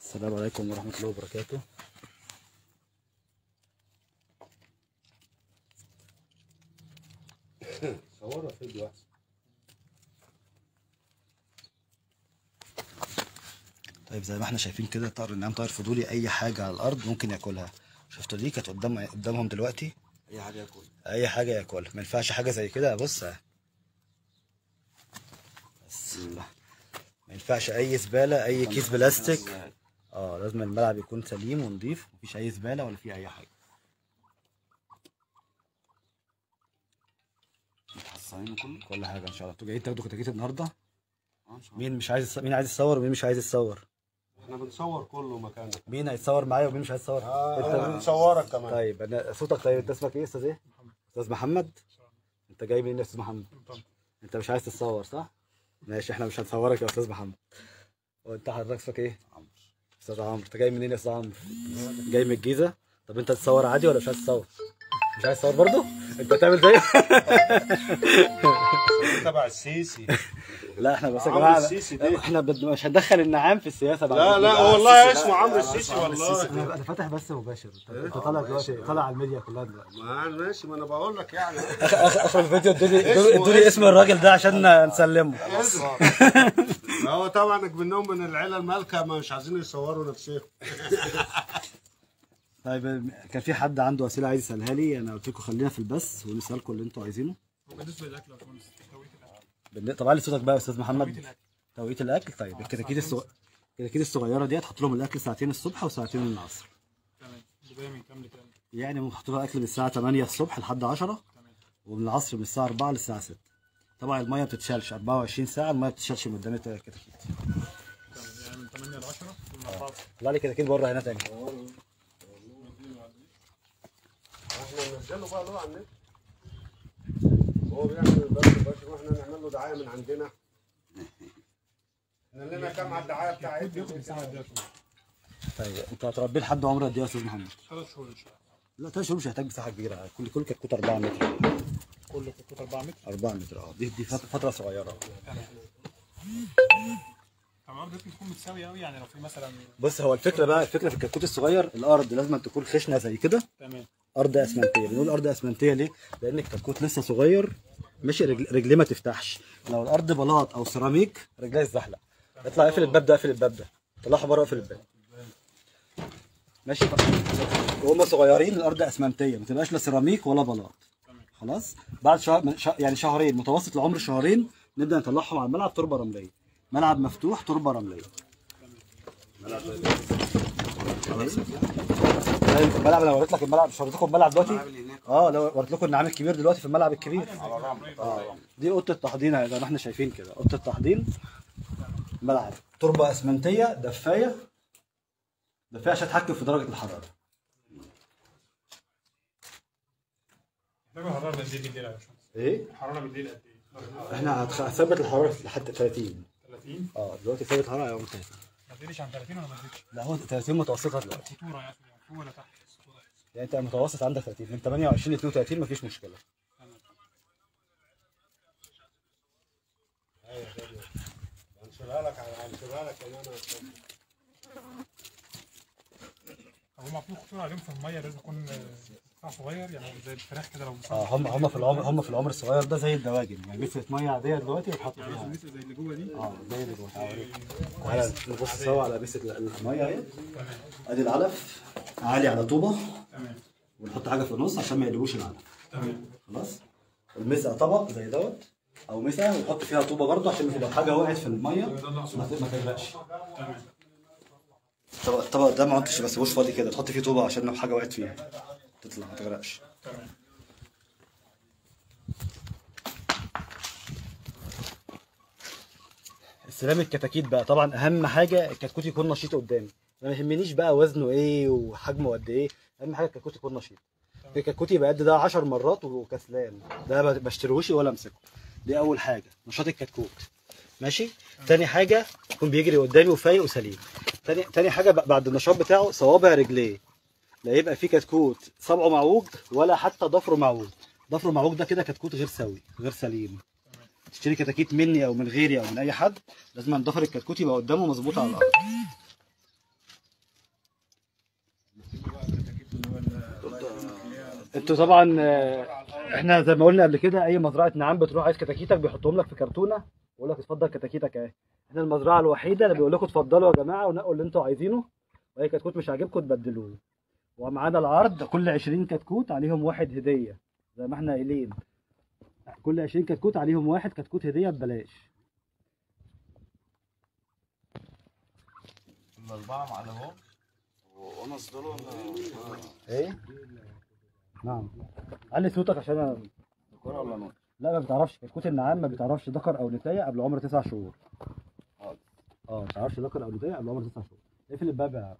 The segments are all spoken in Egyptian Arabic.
السلام عليكم ورحمة الله وبركاته صورها فيديو احسن طيب زي ما احنا شايفين كده طائر النعام طائر فضولي اي حاجة على الارض ممكن ياكلها شفتوا دي كانت قدام قدامهم دلوقتي اي حاجه ياكل اي حاجة ياكلها ما ينفعش حاجة زي كده بص اهي. بس ما ينفعش اي زبالة اي كيس بلاستيك اه لازم الملعب يكون سليم ونضيف مفيش اي زبالة ولا فيه اي حاجة متحصنين كله كل حاجة ان شاء الله انتوا جايين تاخدوا كتاكيت النهاردة اه ان شاء الله مين مش عايز مين عايز يتصور ومين مش عايز يتصور احنا بنصور كله مكانك مين هيتصور معايا ومين مش هيتصور اه انت- احنا بنصورك كمان طيب انا صوتك طيب انت اسمك ايه يا استاذ ايه؟ استاذ محمد انت جاي منين يا استاذ محمد؟ انت مش عايز تتصور صح؟ ماشي احنا مش هنصورك يا استاذ محمد وانت حضرتك اسمك ايه؟ استاذ عمرو انت جاي منين يا استاذ عمرو؟ جاي من الجيزه؟ طب انت تتصور عادي ولا مش عايز تتصور؟ مش عايز تتصور برضه؟ انت تعمل زي تبع السيسي لا احنا بس يا عمرو جماعه السيسي ده. احنا بد- مش هندخل النعام في السياسه بعد لا كده. لا والله اسمه عمرو السيسي والله انا انا فاتح بس مباشر انت طالع دلوقتي طالع على الميديا كلها دلوقتي ما أنا ماشي ما انا بقول لك يعني اخر اخر الفيديو ادوني اسمه- ادوني اسم الراجل ده عشان نسلمه ما هو طبعا منهم من العيله المالكه ما مش عايزين يصوروا نفسهم طيب كان في حد عنده اسئله عايز يسالها لي انا قلت لكم خلينا في البث ونسالكم اللي انتوا عايزينه بالنسبه للاكل يا باشمهندس توقيت الاكل بالن- طب علي صوتك بقى يا استاذ محمد توقيت الاكل توقيت الاكل طيب الكتاكيت الصغ... الكتاكيت الصغيره دي هتحط لهم الاكل ساعتين الصبح وساعتين العصر تمام بدايه من كام لكام يعني ممكن تحط لها اكل من الساعه 8 الصبح لحد 10 تمام ومن العصر من الساعه 4 للساعه 6 طبعا الميه ما بتتشالش 24 ساعه الميه ما بتتشالش من قدام الكتاكيت تمام يعني من 8 ل 10 من 4 طلع لي كتاكيت بره هنا تاني احنا ننزله بقى له على النت هو بيعمل البث مباشر واحنا نعمل له دعايه من عندنا احنا لنا كام على الدعايه بتاعتنا بياخد مساحه قد ايه يا باشمهندس؟ طيب انت هتربيه لحد عمر قد ايه يا استاذ محمد؟ ثلاث شهور ان شاء الله لا ثلاث شهور مش هيحتاج مساحه كبيره كل كل كتكوت 4 متر كله كتكوت 4 متر 4 متر اه دي دي فت- فتره صغيره تمام تمام لازم تكون متساوي قوي يعني لو في مثلا بص هو الفكره بقى الفكره في الكتكوت الصغير الارض لازم تكون خشنه زي كده تمام ارض اسمنتيه بنقول ارض اسمنتيه ليه لان الكتكوت لسه صغير ماشي رجل رجليه ما تفتحش لو الارض بلاط او سيراميك رجليه تزحلق اطلع اقفل الباب ده اقفل الباب ده طلعها بره اقفل الباب ماشي وهم صغيرين الارض اسمنتيه ما تبقاش لا سيراميك ولا بلاط خلاص بعد شهر من شه- يعني شهرين متوسط العمر شهرين نبدا نطلعهم على الملعب تربه رمليه ملعب مفتوح تربه رمليه خلاص طيب الملعب انا وريت لك الملعب مش وريت لكم الملعب دلوقتي اه لو وريت لكم النعام الكبير دلوقتي في الملعب الكبير اه دي اوضه التحضير اهي زي ما احنا شايفين كده اوضه التحضير ملعب تربه اسمنتيه دفايه دفايه عشان تتحكم في درجه الحراره محتاجه حراره قد ايه بالليل يا باشمهندس؟ ايه الحراره بالليل قد ايه؟ درجة الحرارة احنا هتخ- هنثبت الحراره لحد 30 30 اه دلوقتي ثابت الحراره يوم 30 ما تقلش عن 30 ولا ما تزيدش؟ لا هو 30 متوسطه دلوقتي الخطوره يعني يعني فوق ولا تحت؟ الخطورة. يعني انت المتوسط عندك 30 من 28 ل 32 مفيش مشكله تمام هنشيلها لك هنشيلها لك كمان طب هم في خطوره عليهم في الميه لازم يكون آه، قطع صغير يعني زي الفراخ كده لو اه هم هم في العمر هم في العمر الصغير ده زي الدواجن يعني بيفرق ميه عاديه دلوقتي وتحط فيها مثل زي اللي جوه دي اه زي اللي جوه تعالى تعالى نبص سوا على بيسة الميه اهي ادي العلف عالي على طوبه تمام ونحط حاجه في النص عشان ما يقلبوش العلف تمام خلاص المسقه طبق زي دوت او مسقه ونحط فيها طوبه برضه عشان لو حاجه وقعت في الميه ما ت- ما تغرقش تمام الطبق الطبق ده ما عدتش بسيبوش فاضي كده تحط فيه طوبه عشان لو حاجه وقعت فيها تطلع ما تغرقش تمام استلام الكتاكيت بقى طبعا اهم حاجه الكتكوت يكون نشيط قدامي ما يهمنيش بقى وزنه ايه وحجمه قد ايه اهم حاجه الكتكوت يكون نشيط في كتكوت يبقى قد ده 10 مرات وكسلان ده ما بشتروش ولا امسكه دي اول حاجه نشاط الكتكوت ماشي تاني حاجه يكون بيجري قدامي وفايق وسليم تاني تاني حاجه ب- بعد النشاط بتاعه صوابع رجليه لا يبقى في كتكوت صبعه معوج ولا حتى ضفره معوج ضفره معوج ده كده كتكوت غير سوي غير سليم تشتري كتاكيت مني او من غيري او من اي حد لازم ضفر الكتكوت يبقى قدامه مظبوط على الارض انتوا طبعا آه، احنا زي ما قلنا قبل كده اي مزرعه نعام بتروح عايز كتاكيتك بيحطهم لك في كرتونه ويقول لك اتفضل كتاكيتك اهي احنا المزرعه الوحيده اللي بيقول لكم اتفضلوا يا جماعه ونقوا اللي انتوا عايزينه واي كتكوت مش عاجبكم تبدلوه ومعانا العرض كل 20 كتكوت عليهم واحد هديه زي ما احنا قايلين كل 20 كتكوت عليهم واحد كتكوت هديه ببلاش الأربعة معلمهم ونص دول ولا ايه نعم علي صوتك عشان انا كرة ولا نص؟ لا ما بتعرفش كتكوت النعام ما بتعرفش ذكر او نتايه قبل عمر تسع شهور حاضر. اه ما بتعرفش ذكر او نتايه قبل عمر تسع شهور اقفل الباب يا عم.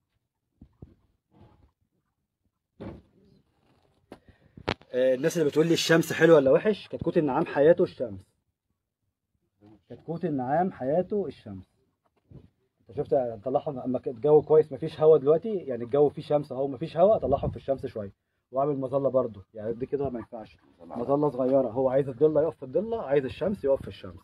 آه، الناس اللي بتقول لي الشمس حلو ولا وحش كتكوت النعام حياته الشمس كتكوت النعام حياته الشمس انت شفت اطلعهم اما كان الجو كويس مفيش هوا دلوقتي يعني الجو فيه شمس اهو مفيش هوا اطلعهم في الشمس شويه واعمل مظله برضو يعني دي كده ما ينفعش مظله صغيره هو عايز الضله يقف في الضله عايز الشمس يقف في الشمس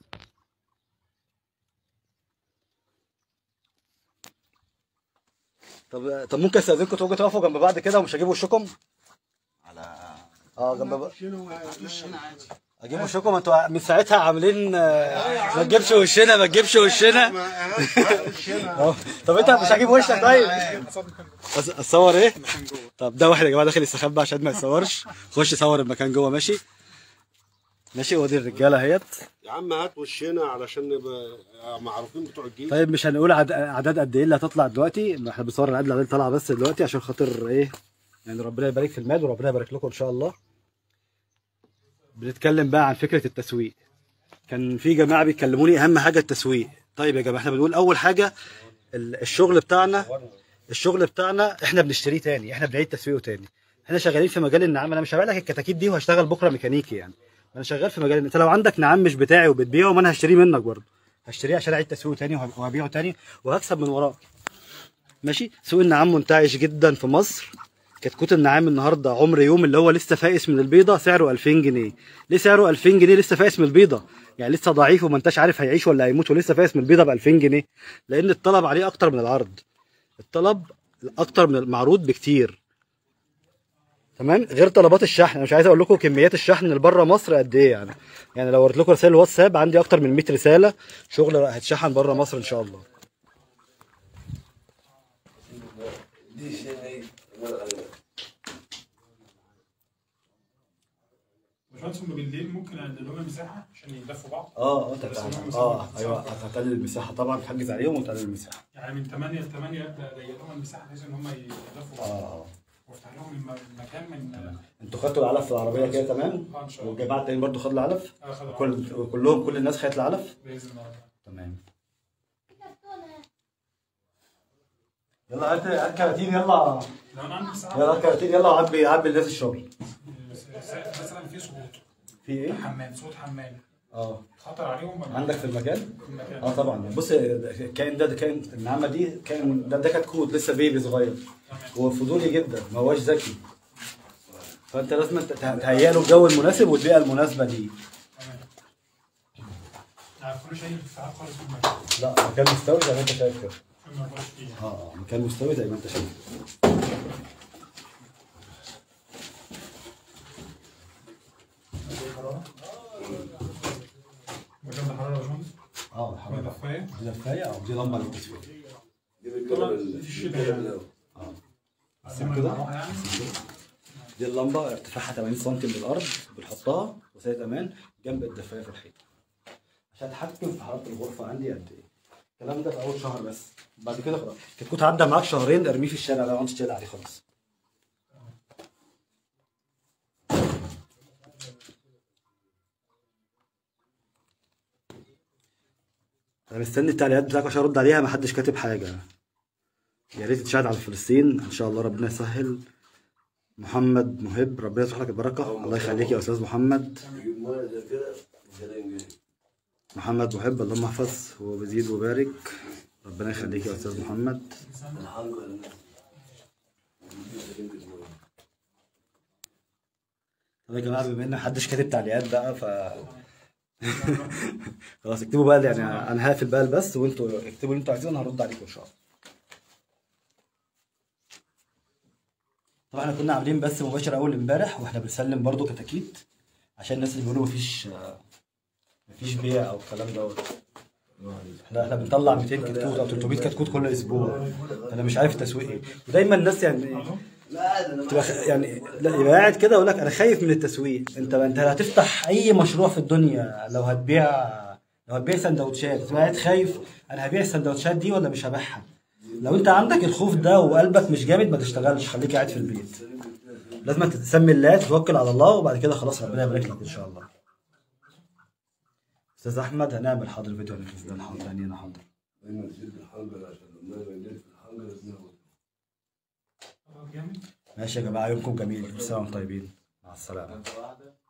طب طب ممكن استاذنكم تيجوا تقفوا جنب بعض كده ومش هجيب وشكم على اه جنب بعض مش هنا عادي اجيب وشكم انتوا من ساعتها عاملين آه، ما تجيبش وشنا ما تجيبش وشنا آه، طب انت مش هجيب وشك طيب أص- اصور ايه طب ده واحد يا جماعه داخل يستخبى عشان ما يصورش خش صور المكان جوه ماشي ماشي ودي الرجاله اهيت يا عم هات وشنا علشان نبقى معروفين بتوع الجيش طيب مش هنقول عد- اعداد قد ايه اللي هتطلع دلوقتي ما احنا بنصور العدد اللي طالعه بس دلوقتي عشان خاطر ايه يعني ربنا يبارك في المال وربنا يبارك لكم ان شاء الله بنتكلم بقى عن فكره التسويق كان في جماعه بيكلموني اهم حاجه التسويق طيب يا جماعه احنا بنقول اول حاجه ال- الشغل بتاعنا الشغل بتاعنا احنا بنشتريه تاني احنا بنعيد تسويقه تاني احنا شغالين في مجال النعام انا مش هبيع لك الكتاكيت دي وهشتغل بكره ميكانيكي يعني انا شغال في مجال انت لو عندك نعام مش بتاعي وبتبيعه ما انا هشتريه منك برضه هشتريه عشان اعيد تسويقه تاني وهب- وهبيعه تاني وهكسب من وراك ماشي سوق النعام منتعش جدا في مصر كتكوت النعام النهارده عمر يوم اللي هو لسه فايس من البيضه سعره 2000 جنيه ليه سعره 2000 جنيه لسه فايس من البيضه يعني لسه ضعيف وما انتش عارف هيعيش ولا هيموت ولسه فايس من البيضه ب 2000 جنيه لان الطلب عليه اكتر من العرض الطلب اكتر من المعروض بكتير تمام غير طلبات الشحن انا مش عايز اقول لكم كميات الشحن اللي بره مصر قد ايه يعني يعني لو وريت لكم رسائل الواتساب عندي اكتر من 100 رساله شغل هتشحن بره مصر ان شاء الله باشمهندس هم بالليل ممكن اقلل لهم المساحه عشان يدفوا بعض اه اه بس هم اه مساحة. ايوه هتقلل المساحه طبعا تحجز عليهم وتقلل المساحه يعني من 8 ل 8 ابدا اضيق لهم المساحه بحيث ان هم يدفوا بعض اه وافتح لهم الم- المكان من انتوا خدتوا العلف في العربيه كده تمام اه ان شاء الله والجماعه التانيين برضه خدوا العلف اخذ كل كلهم كل الناس خدت العلف باذن الله تمام يلا هات هات كراتين يلا لو انا عندي مساحه يلا هات كراتين يلا عبي عبي الناس الشغل مثلا في صوت في ايه؟ حمام صوت حمام اه خطر عليهم ولا عندك في المكان؟ في المكان اه طبعا بص الكائن ده ده كائن النعامه دي كائن ده ده كتكوت لسه بيبي صغير هو فضولي جدا ما هوش ذكي فانت لازم ت- تهيئ له الجو المناسب والبيئه المناسبه ليه تمام يعني كل شيء ارتفاعات خالص في المكان لا مكان مستوي زي ما انت شايف كده ما بقاش فيه اه اه مكان مستوي زي ما انت شايف مكان ده حراره يا باشمهندس اه ولا الحراره دفايه دي دفايه او دي لمبه للتصوير طبعا في الشتاء يعني اه قسمها كده؟ المروحه يعني دي اللمبه ارتفاعها 80 سم من الارض بنحطها وسيله امان جنب الدفايه في الحيط عشان اتحكم في حراره الغرفه عندي قد ايه الكلام ده في اول شهر بس بعد كده خلاص كنت عدى معاك شهرين ارميه في الشارع لا ما تشتغل عليه خالص انا مستني التعليقات بتاعك عشان ارد عليها ما حدش كاتب حاجه يا ريت تشاهد على فلسطين ان شاء الله ربنا يسهل محمد محب ربنا يصلح لك البركه الله يخليك يا استاذ محمد محمد محب اللهم احفظ وبزيد وبارك ربنا يخليك يا استاذ محمد طب يا جماعه بما ان محدش كاتب تعليقات بقى ف خلاص اكتبوا بقى يعني انا هقفل بقى البث وانتوا اكتبوا اللي انتوا عايزينه انا هرد عليكم ان شاء الله طبعا احنا كنا عاملين بث مباشر اول امبارح واحنا بنسلم برضو كتاكيت عشان الناس اللي بيقولوا مفيش مفيش بيع او الكلام دوت احنا احنا بنطلع 200 كتكوت او 300 كتكوت كل اسبوع انا مش عارف التسويق ايه ودايما الناس يعني تبقى خ- يعني لا يبقى قاعد كده يقول لك انا خايف من التسويق انت انت هتفتح اي مشروع في الدنيا لو هتبيع لو هتبيع سندوتشات تبقى قاعد خايف انا هبيع السندوتشات دي ولا مش هبيعها لو انت عندك الخوف ده وقلبك مش جامد ما تشتغلش خليك قاعد في البيت لازم تسمي الله تتوكل على الله وبعد كده خلاص ربنا يبارك لك ان شاء الله استاذ احمد هنعمل حاضر فيديو عن الفستان حاضر يعني انا حاضر دايما تشد الحنجر عشان لما يبقى الليل في الحنجر تنور جامد ماشي يا جماعه يومكم جميل كل سنه وانتم طيبين مع السلامه